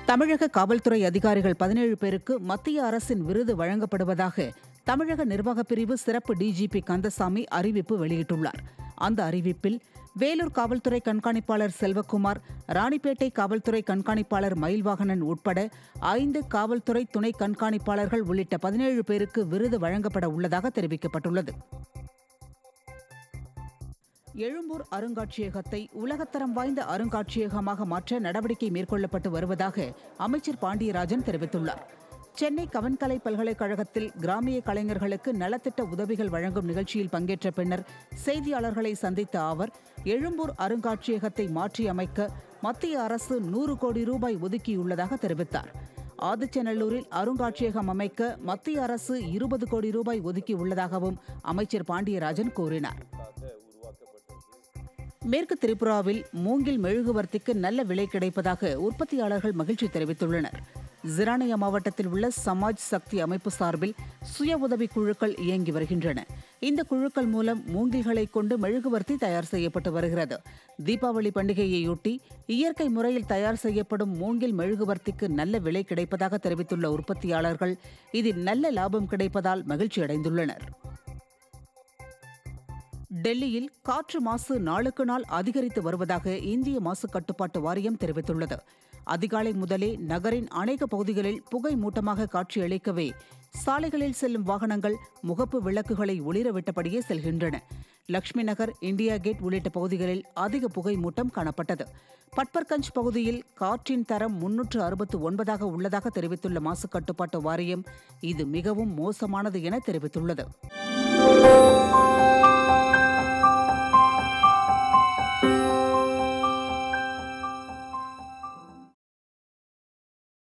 தமிழக காவல்துறை அதிகாரிகள் பதினேழு பேருக்கு மத்திய அரசின் விருது வழங்கப்படுவதாக தமிழக நிர்வாகப் பிரிவு சிறப்பு டிஜிபி கந்தசாமி அறிவிப்பு வெளியிட்டுள்ளார் அந்த அறிவிப்பில் வேலூர் காவல்துறை கண்காணிப்பாளர் செல்வகுமார் ராணிப்பேட்டை காவல்துறை கண்காணிப்பாளர் மயில்வாகனன் உட்பட ஐந்து காவல்துறை துணை கண்காணிப்பாளர்கள் உள்ளிட்ட பதினேழு பேருக்கு விருது வழங்கப்பட உள்ளதாக தெரிவிக்கப்பட்டுள்ளது எழும்பூர் அருங்காட்சியகத்தை உலகத்தரம் வாய்ந்த அருங்காட்சியகமாக மாற்ற நடவடிக்கை மேற்கொள்ளப்பட்டு வருவதாக அமைச்சர் பாண்டியராஜன் தெரிவித்துள்ளார் சென்னை கவன்கலை பல்கலைக்கழகத்தில் கிராமிய கலைஞர்களுக்கு நலத்திட்ட உதவிகள் வழங்கும் நிகழ்ச்சியில் பங்கேற்ற பின்னர் செய்தியாளர்களை சந்தித்த அவர் எழும்பூர் அருங்காட்சியகத்தை மாற்றியமைக்க மத்திய அரசு நூறு கோடி ரூபாய் ஒதுக்கியுள்ளதாக தெரிவித்தார் ஆதிச்சநல்லூரில் அருங்காட்சியகம் அமைக்க மத்திய அரசு இருபது கோடி ரூபாய் ஒதுக்கியுள்ளதாகவும் அமைச்சர் பாண்டியராஜன் கூறினார் மேற்கு திரிபுராவில் மூங்கில் மெழுகுவர்த்திக்கு நல்ல விலை கிடைப்பதாக உற்பத்தியாளர்கள் மகிழ்ச்சி தெரிவித்துள்ளனர் ஜிரானிய மாவட்டத்தில் உள்ள சமாஜ் சக்தி அமைப்பு சார்பில் சுய உதவி குழுக்கள் இயங்கி வருகின்றன இந்த குழுக்கள் மூலம் மூங்கில்களை கொண்டு மெழுகுவர்த்தி தயார் செய்யப்பட்டு வருகிறது தீபாவளி பண்டிகையையொட்டி இயற்கை முறையில் தயார் செய்யப்படும் மூங்கில் மெழுகுவர்த்திக்கு நல்ல விலை கிடைப்பதாக தெரிவித்துள்ள உற்பத்தியாளர்கள் இதில் நல்ல லாபம் கிடைப்பதால் மகிழ்ச்சி அடைந்துள்ளனர் டெல்லியில் காற்று மாசு நாளுக்கு நாள் அதிகரித்து வருவதாக இந்திய மாசு கட்டுப்பாட்டு வாரியம் தெரிவித்துள்ளது அதிகாலை முதலே நகரின் அநேக பகுதிகளில் புகை மூட்டமாக காட்சியளிக்கவே சாலைகளில் செல்லும் வாகனங்கள் முகப்பு விளக்குகளை ஒளிரவிட்டபடியே செல்கின்றன லக்ஷ்மி நகர் இந்தியா கேட் உள்ளிட்ட பகுதிகளில் அதிக புகை மூட்டம் காணப்பட்டது பட்பர்கஞ்ச் பகுதியில் காற்றின் தரம் முன்னூற்று அறுபத்து ஒன்பதாக உள்ளதாக தெரிவித்துள்ள மாசு கட்டுப்பாட்டு வாரியம் இது மிகவும் மோசமானது என தெரிவித்துள்ளது